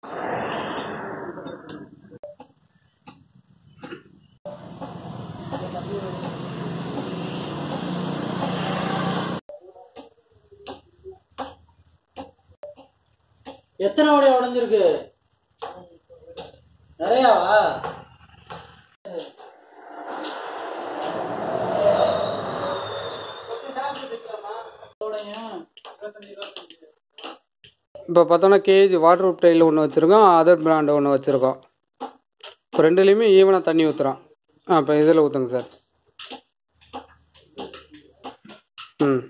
எத்தனை உடைய உடஞ்சிருக்கு நிறையாவா இப்போ பார்த்தோன்னா கேஜி வாட்டர் ப்ரூஃப் டைல் ஒன்று வச்சுருக்கோம் அதர் பிராண்டு ஒன்று வச்சுருக்கோம் இப்போ ரெண்டுலேயுமே ஈவனாக தண்ணி ஊற்றுறோம் ஆ இப்போ இதில் ஊற்றுங்க சார் ம்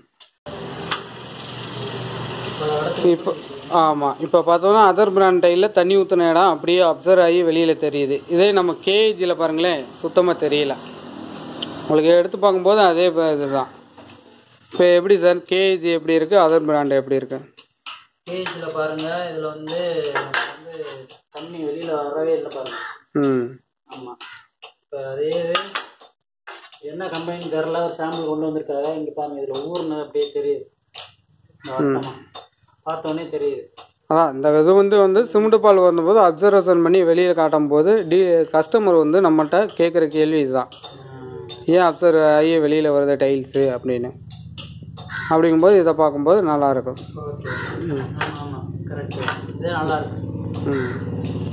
இப்போ ஆமாம் இப்போ பார்த்தோன்னா அதர் பிராண்ட் டைலில் தண்ணி ஊற்றின இடம் அப்படியே அப்சர்வ் ஆகி வெளியில் தெரியுது இதே நம்ம கேஜியில் பாருங்களேன் சுத்தமாக தெரியல உங்களுக்கு எடுத்து பார்க்கும்போது அதே ப- இதுதான் இப்போ எப்படி சார் கேஜி எப்படி இருக்குது அதர் பிராண்டு எப்படி இருக்குது கேஜில் பாருங்க இதில் வந்து வந்து தண்ணி வெளியில் வரவே இல்லை பாருங்க ம் ஆமாம் இப்போ அதே இது என்ன கம்பெனி தெரில ஒரு சாம்பிள் கொண்டு வந்திருக்காங்க இங்கே பாருங்க இதில் ஊர்னது அப்படியே தெரியுது இந்த வட்டமா பார்த்தோன்னே தெரியுது அதான் இந்த இது வந்து வந்து சிமெண்ட் பால் வந்தபோது அப்சர்வேஷன் பண்ணி வெளியில் காட்டும் போது டி கஸ்டமர் வந்து நம்மகிட்ட கேட்குற கேள்வி இதுதான் ஏன் அப்சர்வ் ஆகி வெளியில் வருது டைல்ஸு அப்படின்னு அப்படிங்கும்போது இதை பார்க்கும்போது நல்லாயிருக்கும் ஓகே ஆமாம் ஆமாம் கரெக்டு இதே நல்லா இருக்கு ம்